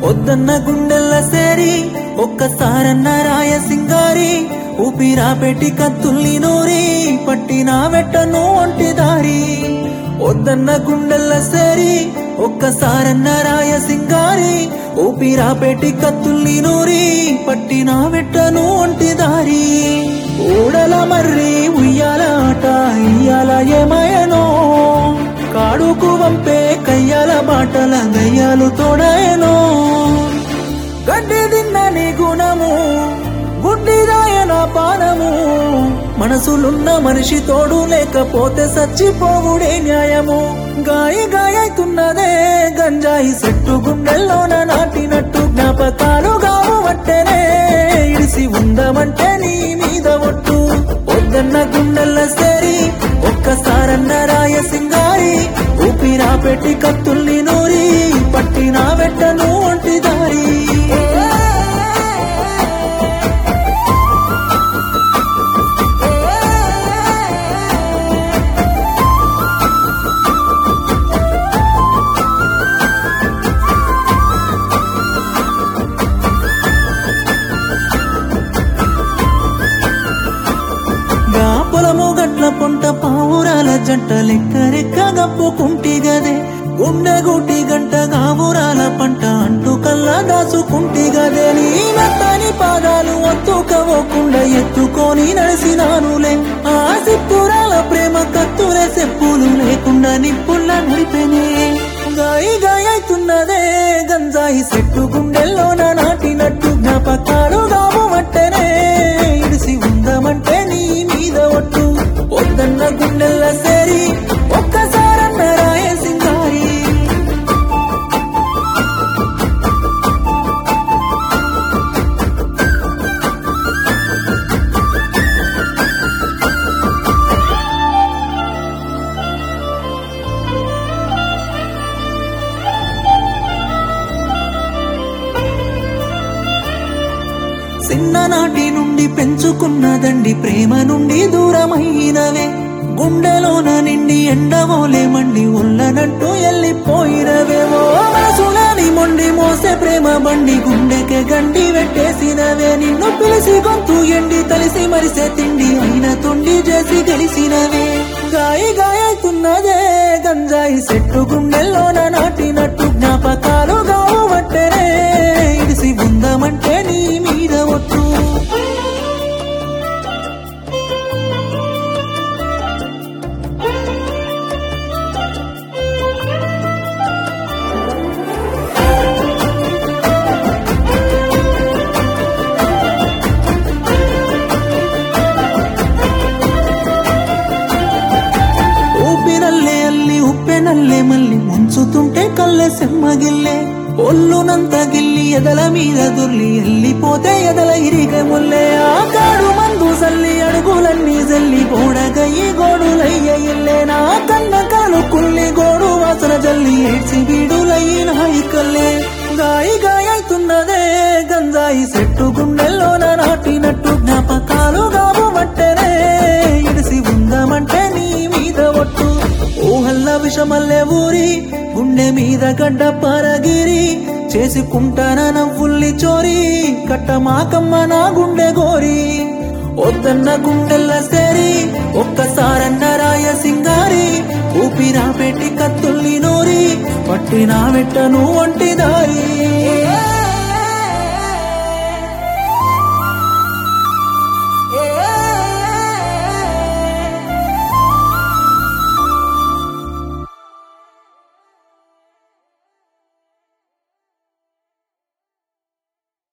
వద్దన్న గుండెల్ల సేరి ఒక్కసారన్న రాయ సింగారి ఊపిరా పెట్టి కత్తుల్ని నూరి పట్టిన వెట్టను ఒంటి దారి వద్దన్న గుండెల్ల సేరి ఒక్కసారన్న రాయ సింగారి ఊపిరా పెట్టి కత్తుల్ని నూరి పట్టిన వెట్టను ఒంటి దారి ఊడల మర్రి ఉయ్యాల ఆట ఇయ్యాల ఏమయనో కాడుకు వంపే కయ్యాల బాటల గయ్యాలు తోడయనో గడ్డి తిన్న నీ గుణము గుడ్డిరాయన పానము మనసులున్న మనిషి తోడు లేకపోతే సచ్చిపోవుడే న్యాయము గాయ గాయతున్నదే గంజాయి చెట్టు గుండెల్లోన నాటినట్టు జ్ఞాపకాలు గావు వట్టెనే ఇడిసి ఉందమంటే నీ మీద ఒట్టు వద్దన్న గుండెల్ల సేరి ఒక్కసారన్న రాయ సింగారి ఊపిరా పెట్టి కత్తుల్ని నూరి పట్టిన వెట్టను ఒంటి దారి గా పొలము గట్ల పొంట పావురాల జంట లెక్క రెక్క గప్పుకుంటి గదే గుండె గుటి గంట గావురాల పంట అంటూ కల్లా దాచుకుంటి గదే నీ మెత్తని పాదాలు ఒత్తుకోకుండా ఎత్తుకొని నడిసినానులే ఆ సిప్పురాల ప్రేమ కత్తురే చెప్పులు లేకుండా నిప్పుల్ల నడిపెనే గాయి గాయతున్నదే గంజాయి చెట్టు గుండెల్లోన నాటినట్టు జ్ఞాపకాలు గావు వట్టెనే ఇడిసి ఉందమంటే నీ మీద ఒట్టు వద్దన్న గుండెల్ల సేరి ఒక్కసారన్న రాయ సింగారి చిన్ననాటి నుండి పెంచుకున్నదండి ప్రేమ నుండి దూరమైనవే గుండెలోన నిండి ఎండవోలే మండి ఉల్లనట్టు ఎల్లిపోయినవేమో మనసులని మొండి మోసే ప్రేమ బండి గుండెకే గండి పెట్టేసినవే నిన్ను పిలిచి గొంతు ఎండి తలిసి మరిసే తిండి అయిన తొండి చేసి గెలిసినవే గాయి గాయతున్నదే గంజాయి చెట్టు గుండెల్లోన నాటినట్టు జ్ఞాపకాలు గావు వట్టెనే ఇడిసి ఉందమంటే నీ మీద ఒట్టు ఊపినల్లే అల్లి ఉప్పెనల్లే మళ్ళీ ముంచుతుంటే కళ్ళె సెమ్మగిల్లే ఒళ్ళునంత గిల్లి ఎదల మీద దుర్లి ఎల్లిపోతే ఎదల ఇరిగ ముల్లే ఆ కాడు మందు సల్లి అడుగులన్నీ జల్లి గోడగయ్యి గోడులయ్య ఇల్లే నా కన్న కాలు కుల్లి గోడు వాసన జల్లి ఏడ్చి బీడులయ్యి నాయికల్లే గాయి గాయతున్నదే గంజాయి చెట్టు గుండెల్లోన నాటినట్టు జ్ఞాపకాలు గావు మట్టెనే ఇడిసి ఉందమంటే నీ మీద ఒట్టు ఊహల్ల విషమల్లే ఊరి గుండె మీద గడ్డ పరగిరి చేసుకుంటాన నవ్వుల్ని చోరి కట్టమాకమ్మ నా గుండె గోరి వద్దన్న గుండెల్ల సేరి ఒక్కసారన్న రాయ సింగారి ఊపిరా పెట్టి కత్తుల్ని నూరి పట్టిన వెట్టను ఒంటి దారి